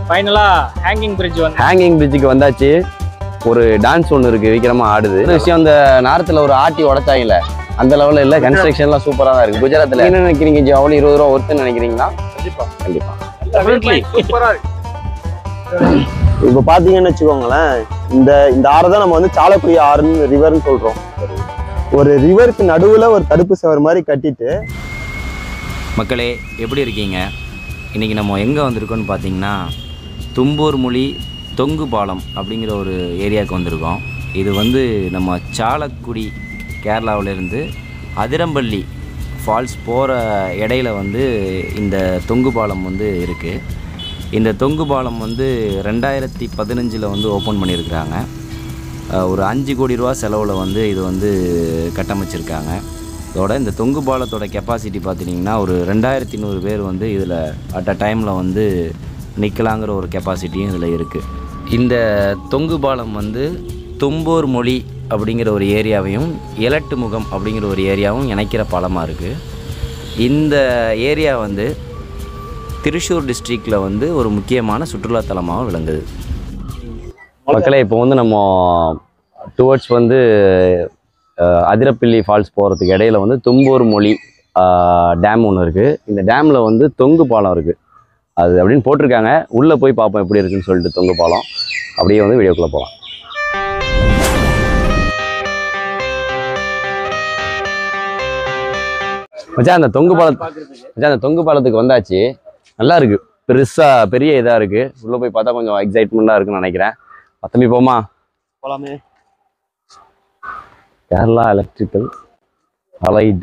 ஃபைனலா hanging bridge வந்து hanging பிரிட்ஜுக்கு வந்தாச்சு ஒரு டான்ஸ் ஒன்று இருக்கு விக்ரமா ஆடுது ஒரு விஷயம் அந்த நேரத்தில் ஒரு ஆட்டி உடைச்சாங்கல்ல அந்த லெவலில் இல்லை கன்ஸ்ட்ரக்ஷன்லாம் சூப்பராக தான் இருக்கு குஜராத்தில் என்ன நினைக்கிறீங்க ஜவுளி இருபது ரூபா ஒருத்தர் நினைக்கிறீங்களா கண்டிப்பா கண்டிப்பா சூப்பரா இருக்கு இப்போ பார்த்தீங்கன்னு வச்சுக்கோங்களேன் இந்த இந்த ஆறை தான் நம்ம வந்து சாலக்குடி ஆறுன்னு ரிவர்னு சொல்றோம் ஒரு ரிவருக்கு நடுவுல ஒரு தடுப்பு சுவர் மாதிரி கட்டிட்டு மக்களே எப்படி இருக்கீங்க இன்றைக்கி நம்ம எங்கே வந்திருக்கோம்னு பார்த்தீங்கன்னா தும்பூர் மொழி தொங்கு பாலம் அப்படிங்கிற ஒரு ஏரியாவுக்கு வந்திருக்கோம் இது வந்து நம்ம சாலக்குடி கேரளாவிலேருந்து அதிரம்பள்ளி ஃபால்ஸ் போகிற இடையில வந்து இந்த தொங்கு பாலம் வந்து இருக்குது இந்த தொங்கு பாலம் வந்து ரெண்டாயிரத்தி பதினஞ்சில் வந்து ஓப்பன் பண்ணியிருக்கிறாங்க அஹ் ஒரு அஞ்சு கோடி ரூபா செலவில் வந்து இது வந்து கட்டமைச்சிருக்காங்க இதோட இந்த தொங்கு பாலத்தோட கெப்பாசிட்டி பார்த்துட்டிங்கன்னா ஒரு ரெண்டாயிரத்தி நூறு பேர் வந்து இதில் அட் அ டைமில் வந்து நிற்கலாங்கிற ஒரு கெப்பாசிட்டியும் இதில் இருக்குது இந்த தொங்கு பாலம் வந்து தும்பூர் மொழி அப்படிங்கிற ஒரு ஏரியாவையும் எலட்டு முகம் அப்படிங்கிற ஒரு ஏரியாவும் இணைக்கிற பாலமாக இருக்குது இந்த ஏரியா வந்து திருச்சூர் டிஸ்ட்ரிக்டில் வந்து ஒரு முக்கியமான சுற்றுலாத்தலமாக விளங்குது மக்களே இப்போ வந்து நம்ம டுவர்ட்ஸ் வந்து அஹ், அதிரப்பள்ளி ஃபால்ஸ் போகிறதுக்கு இடையில வந்து தும்பூர் மொழி டேம் ஒன்று இருக்குது இந்த டேமில் வந்து தொங்கு பாலம் இருக்குது அது அப்படின்னு போட்டிருக்காங்க உள்ளே போய் பார்ப்போம் எப்படி இருக்குன்னு சொல்லிட்டு தொங்கு பாலம் அப்படியே வந்து வீடியோக்குள்ளே போகலாம் மச்சான் அந்த தொங்கு பாலம் மச்சான் அந்த தொங்கு பாலத்துக்கு வந்தாச்சு நல்லா இருக்கு பெருசா பெரிய இதா இருக்கு உள்ள போய் பார்த்தா கொஞ்சம் எக்ஸைட்மெண்டா இருக்குன்னு நினைக்கிறேன் தம்பி போமா போலாமே கேரளா எலக்ட்ரிக்கல் அலைட்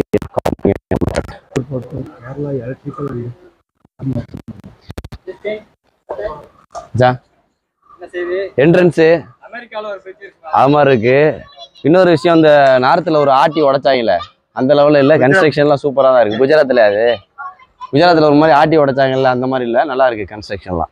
என்ன செய்யுது என்ட்ரன்ஸு அமெரிக்கால ஒரு பிரிட்ஜ் இருக்கு அது மாதிரி இருக்கு இன்னொரு விஷயம் அந்த நாரத்தில் ஒரு ஆட்டி உடைச்சாங்கல்ல அந்த லெவலில் இல்லை கன்ஸ்ட்ரக்ஷன்லாம் சூப்பராக தான் இருக்கு குஜராத்தில் அது குஜராத்தில் ஒரு மாதிரி ஆட்டி உடைச்சாங்கல்ல அந்த மாதிரி இல்லை நல்லா இருக்கு கன்ஸ்ட்ரக்ஷன்லாம்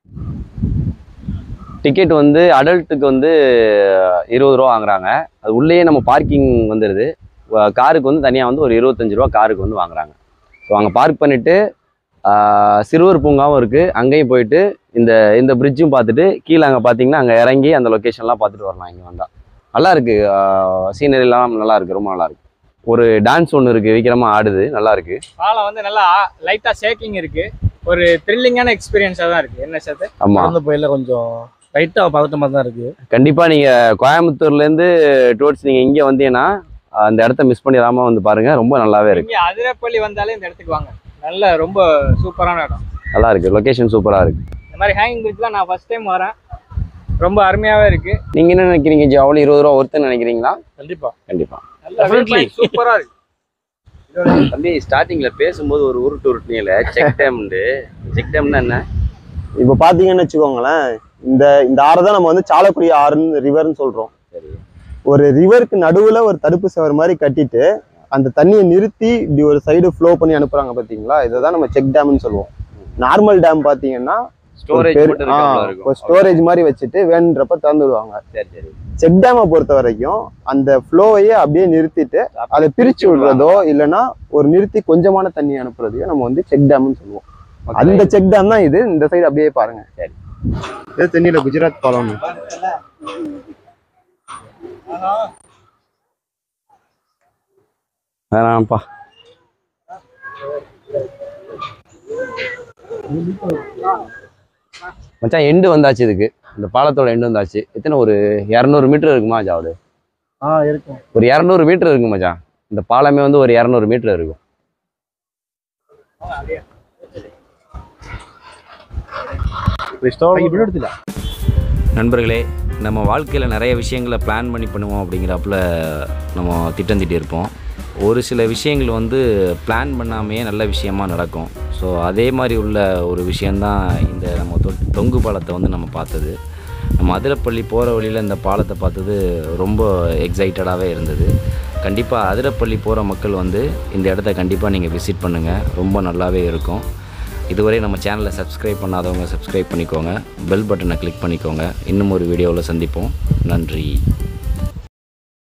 டிக்கெட் வந்து அடல்ட்டுக்கு வந்து இருபது ரூபா வாங்குறாங்க அது உள்ளேயே நம்ம பார்க்கிங் வந்துடுது வ- காருக்கு வந்து தனியாக வந்து ஒரு இருபத்தஞ்சு ரூபா காருக்கு வந்து வாங்குறாங்க ஸோ அங்கே பார்க் பண்ணிவிட்டு சிறுவர் பூங்காவும் இருக்குது அங்கேயும் போயிட்டு இந்த இந்த பிரிட்ஜும் பார்த்துட்டு கீழே அங்கே பார்த்தீங்கன்னா அங்கே இறங்கி அந்த லொக்கேஷன்லாம் பார்த்துட்டு வரலாம் இங்கே வந்தால் நல்லா இருக்கு சீனரிலாம் நல்லா இருக்கு ரொம்ப நல்லா இருக்கு ஒரு டான்ஸ் ஒன்று இருக்கு விக்ரமா ஆடுது நல்லா இருக்கு பாலம் வந்து நல்லா லைட்டா ஷேக்கிங் இருக்கு ஒரு த்ரில்லிங்கான எக்ஸ்பீரியன்ஸா தான் இருக்கு என்ன சார் ஆமா நடந்து போயில கொஞ்சம் லைட்டா பதட்டமா தான் இருக்கு கண்டிப்பா நீங்க கோயம்புத்தூர்ல இருந்து டுவர்ட்ஸ் நீங்க இங்க வந்தீங்கன்னா அந்த இடத்த மிஸ் பண்ணிடாம வந்து பாருங்க ரொம்ப நல்லாவே இருக்கு இங்க அதிரப்பள்ளி வந்தாலே இந்த இடத்துக்கு வாங்க நல்ல ரொம்ப சூப்பரான இடம் நல்லா இருக்கு லொகேஷன் சூப்பரா இருக்கு இந்த மாதிரி ஹேங்கிங் பிரிட்ஜ்லாம் நான் ஃபர்ஸ்ட் டைம் வரேன் ரொம்ப அருமையாவே இருக்கு நீங்க என்ன நினைக்கிறீங்க ஜவுளி இருபது ரூபா ஒருத்தர் நினைக்கிறீங்களா கண்டிப்பா கண்டிப்பா Definitely. சூப்பரா இருக்கு தம்பி ஸ்டார்டிங்ல பேசும்போது ஒரு உருட்டு உருட்டுனீல செக் டேம்னு செக் டேம்னா என்ன இப்போ பார்த்தீங்கன்னு வச்சுக்கோங்களேன் இந்த இந்த ஆறை தான் நம்ம வந்து சாலக்குடி ஆறுன்னு ரிவர்னு சொல்றோம் சரி ஒரு ரிவருக்கு நடுவுல ஒரு தடுப்பு சுவர் மாதிரி கட்டிட்டு அந்த தண்ணியை நிறுத்தி இப்படி ஒரு சைடு ஃப்ளோ பண்ணி அனுப்புறாங்க பாத்தீங்களா இதை தான் நம்ம செக் டேம்னு சொல்லுவோம் நார்மல் டேம் பாத்தீங்கன்னா ஸ்டோரேஜ் மட்டும் இருக்காமல இருக்கும் ஸ்டோரேஜ் மாதிரி வச்சுட்டு வேணுன்றப்ப திறந்து விடுவாங்க சரி சரி செக் டேமை பொறுத்த வரைக்கும் அந்த ஃப்ளோவையே அப்படியே நிறுத்திட்டு அதை பிரிச்சு விடுறதோ இல்லைன்னா ஒரு நிறுத்தி கொஞ்சமான தண்ணி அனுப்புறதையோ நம்ம வந்து செக் டேம்னு சொல்லுவோம் அந்த செக் டேம் தான் இது இந்த சைடு அப்படியே பாருங்க சரி. இது தென்னில குஜராத் பாலம் வேணாம்ப்பா மச்சான் எண்டு வந்தாச்சு இதுக்கு இந்த பாலத்தோட எண்டு வந்தாச்சு எத்தனை ஒரு இரநூறு மீட்டர் இருக்குமா ஜாவது ஆ இருக்கும் ஒரு இரநூறு மீட்டர் இருக்கு மச்சான் இந்த பாலமே வந்து ஒரு இரநூறு மீட்டர் இருக்கும் நண்பர்களே நம்ம வாழ்க்கையில் நிறைய விஷயங்களை பிளான் பண்ணி பண்ணுவோம் அப்படிங்கிறப்பல நம்ம திட்டம் இருப்போம் ஒரு சில விஷயங்கள் வந்து பிளான் பண்ணாமையே நல்ல விஷயமா நடக்கும் ஸோ அதே மாதிரி உள்ள ஒரு விஷயந்தான் இந்த நம்ம தொ தொங்கு பாலத்தை வந்து நம்ம பார்த்தது நம்ம அதிரப்பள்ளி போகிற வழியில் இந்த பாலத்தை பார்த்தது ரொம்ப எக்ஸைட்டடாகவே இருந்தது கண்டிப்பாக அதிரப்பள்ளி போகிற மக்கள் வந்து இந்த இடத்த கண்டிப்பாக நீங்கள் விசிட் பண்ணுங்கள் ரொம்ப நல்லாவே இருக்கும் இதுவரை நம்ம சேனலை சப்ஸ்கிரைப் பண்ணாதவங்க சப்ஸ்கிரைப் பண்ணிக்கோங்க பெல் பட்டனை கிளிக் பண்ணிக்கோங்க இன்னும் ஒரு வீடியோவில் சந்திப்போம் நன்றி